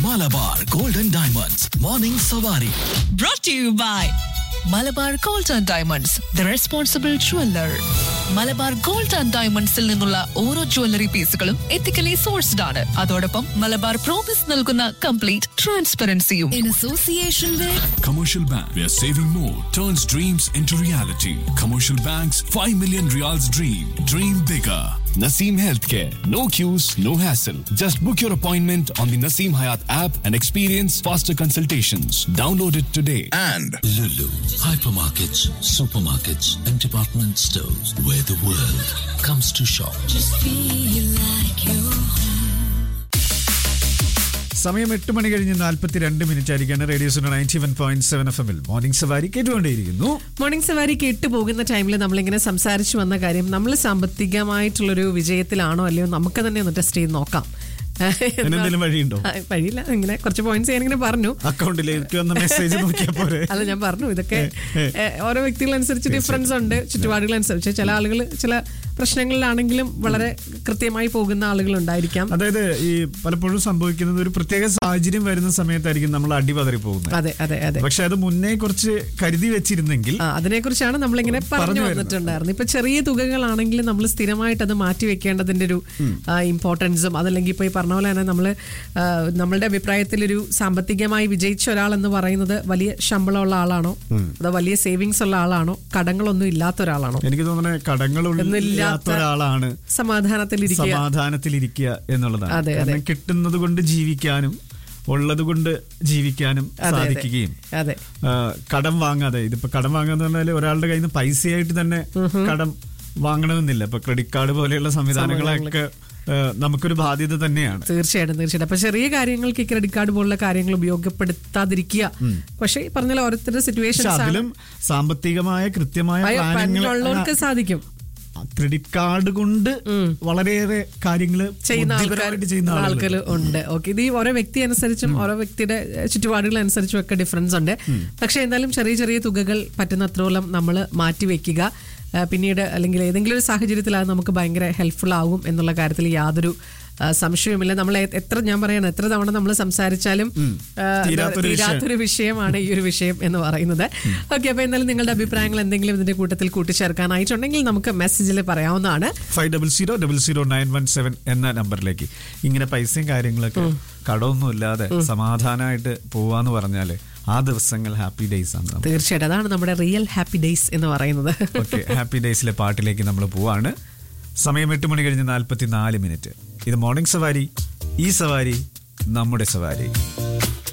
Malabar golden diamonds morning സവാരി brought to you by Malabar gold and diamonds the responsible jeweller Malabar gold and ഡയമണ്ട്സിൽ നിന്നുള്ള ഓരോ jewellery പീസുകളും ethically sourced ആണ് അതോടൊപ്പം മലബാർ പ്രോമിസ് നൽകുന്ന കംപ്ലീറ്റ് ട്രാൻസ്പെറൻസിയും in association with Commercial Bank, where saving more turns dreams into reality. Commercial Bank's 5 million reals dream. Dream bigger. Naseem Healthcare. No queues, no hassle. Just book your appointment on the Naseem Hayat app and experience faster consultations. Download it today. and Lulu, hypermarkets, supermarkets, and department stores where the world comes to shop. സമയം എട്ട് മണി കഴിഞ്ഞ് നാൽപ്പത്തിരണ്ട് minute ആയിരിക്കാണ് radio Suna ninety one point seven F എമ്മിൽ morning സവാരി കേട്ടുകൊണ്ടേയിരിക്കുന്നു morning സവാരി കേട്ട് പോകുന്ന ടൈമിൽ നമ്മളിങ്ങനെ സംസാരിച്ചു വന്ന കാര്യം നമ്മൾ സാമ്പത്തികമായിട്ടുള്ളൊരു വിജയത്തിലാണോ അല്ലയോ നമുക്ക് തന്നെ ഒന്ന് ടെസ്റ്റ് ചെയ്ത് നോക്കാം അതിനെന്തെങ്കിലും വഴിയുണ്ടോ ആ, വഴിയില്ല ഇങ്ങനെ കുറച്ച് പോയിന്റ്സ് ഞാനിങ്ങനെ പറഞ്ഞു അക്കൗണ്ടിലേക്ക് വന്ന മെസ്സേജ് നോക്കിയാൽ പോരെ അല്ല ഞാൻ പറഞ്ഞു ഇതൊക്കെ ഏ, ഓരോ വ്യക്തികളനുസരിച്ച് ഡിഫറൻസ് ഉണ്ട് ചുറ്റുപാടുകളനുസരിച്ച് ചില ആളുകൾ ചില പ്രശ്നങ്ങളിലാണെങ്കിലും വളരെ കൃത്യമായി പോകുന്ന ആളുകൾ ഉണ്ടായിരിക്കാം അതായത് ഈ പലപ്പോഴും സംഭവിക്കുന്നത് ഒരു പ്രത്യേക സാഹചര്യം വരുന്ന സമയത്തായിരിക്കും നമ്മൾ അടിപതറി പോകുന്നത് അതെ അതെ അതെ പക്ഷെ അത് മുന്നേ കുറച്ച് കരുതി വെച്ചിരുന്നെങ്കിൽ ആ അതിനെക്കുറിച്ചാണ് നമ്മളിങ്ങനെ പറഞ്ഞു പറഞ്ഞു വരുന്നത്. വന്നിട്ടുണ്ടായിരുന്നു ഇപ്പൊ ചെറിയ തുകകളാണെങ്കിലും നമ്മൾ സ്ഥിരമായിട്ട് അത് മാറ്റി വെക്കേണ്ടതിന്റെ ഒരു ഇമ്പോർട്ടൻസും അതല്ലെങ്കിൽ ഇപ്പൊ ഈ പറഞ്ഞ പോലെ തന്നെ നമ്മൾ നമ്മളുടെ അഭിപ്രായത്തിൽ ഒരു സാമ്പത്തികമായി വിജയിച്ച ഒരാൾ എന്ന് പറയുന്നത് വലിയ ശമ്പളമുള്ള ആളാണോ അതോ വലിയ സേവിങ്സ് ഉള്ള ആളാണോ കടങ്ങളൊന്നും ഇല്ലാത്ത ഒരാളാണോ എനിക്ക് തോന്നുന്നത് കടങ്ങളില്ലാത്ത ഒരാളാണ് സമാധാനത്തിലിരിക്കുക സമാധാനത്തിലിരിക്കുക എന്നുള്ളതാണ് അതെ, അതെ. കാരണം കിട്ടുന്നത് കൊണ്ട് ജീവിക്കാനും ഉള്ളത് കൊണ്ട് ജീവിക്കാനും അതെ, അതെ. സാധിക്കുകയും അതെ ആ, കടം വാങ്ങാതെ ഇതിപ്പോ കടം വാങ്ങാന്ന് പറഞ്ഞാല് ഒരാളുടെ കയ്യിൽ നിന്ന് പൈസയായിട്ട് തന്നെ കടം വാങ്ങണമെന്നില്ല ഇപ്പൊ ക്രെഡിറ്റ് കാർഡ് പോലെയുള്ള സംവിധാനങ്ങളൊക്കെ ആ, നമുക്കൊരു ബാധ്യത തന്നെയാണ് തീർച്ചയായിട്ടും തീർച്ചയായിട്ടും അപ്പൊ ചെറിയ കാര്യങ്ങൾക്ക് ഈ ക്രെഡിറ്റ് കാർഡ് പോലുള്ള കാര്യങ്ങൾ ഉപയോഗപ്പെടുത്താതിരിക്കുക പക്ഷേ ഈ പറഞ്ഞ ഓരോരുത്തരുടെ പക്ഷെ സിറ്റുവേഷൻസ് അതിലും സാമ്പത്തികമായ കൃത്യമായ ഉള്ളവർക്ക് സാധിക്കും ക്രെഡിറ്റ് കാർഡ് കൊണ്ട് വളരെയേറെ കാര്യങ്ങൾ ചെയ്യുന്ന ആൾക്കാർ ബുദ്ധിപരമായിട്ട് ചെയ്യുന്ന ആൾക്കാർ ആളുകൾ ഉണ്ട് ഓക്കെ ഇത് ഈ ഓരോ വ്യക്തി അനുസരിച്ചും ഓരോ വ്യക്തിയുടെ ഏഹ്, ചുറ്റുപാടുകൾ അനുസരിച്ചും ഒക്കെ ഡിഫറൻസ് ഉണ്ട് പക്ഷെ എന്തായാലും ചെറിയ ചെറിയ തുകകൾ പറ്റുന്നത്രോളം നമ്മൾ മാറ്റി വെക്കുക ഏഹ്, പിന്നീട് അല്ലെങ്കിൽ ഏതെങ്കിലും ഒരു സാഹചര്യത്തിൽ അത് നമുക്ക് ഭയങ്കര ഹെൽപ്ഫുൾ ആകും എന്നുള്ള കാര്യത്തിൽ യാതൊരു ആ, സംശയവുമില്ല നമ്മൾ എ- എത്ര ഞാൻ പറയണം എത്ര തവണ നമ്മൾ സംസാരിച്ചാലും ആ, തീരാത്തൊരു വിഷയം. തീരാത്തൊരു വിഷയമാണ് ഈ ഒരു വിഷയം എന്ന് പറയുന്നത് ഓക്കെ അപ്പൊ എന്തായാലും നിങ്ങളുടെ അഭിപ്രായങ്ങൾ എന്തെങ്കിലും ഇതിന്റെ കൂട്ടത്തിൽ കൂട്ടിച്ചേർക്കാനായിട്ടുണ്ടെങ്കിൽ നമുക്ക് മെസ്സേജിൽ പറയാവുന്നതാണ് five double zero double zero nine one seven എന്ന നമ്പറിലേക്ക് ഇങ്ങനെ പൈസയും കാര്യങ്ങളൊക്കെ കടമൊന്നും ഇല്ലാതെ സമാധാനമായിട്ട് പോവാന്ന് പറഞ്ഞാല് ആ ദിവസങ്ങൾ ഹാപ്പി ഡേയ്സ് ആണ് നമുക്ക്. തീർച്ചയായിട്ടും അതാണ് നമ്മുടെ റിയൽ ഹാപ്പി ഡേയ്സ് എന്ന് പറയുന്നത് ഓക്കെ ഹാപ്പി ഡേയ്സിലെ പാട്ടിലേക്ക് നമ്മൾ പോവാണ് സമയം എട്ട് മണി കഴിഞ്ഞ് നാൽപ്പത്തി നാല് മിനിറ്റ് ഇത് മോർണിംഗ് സവാരി ഈ സവാരി നമ്മുടെ സവാരി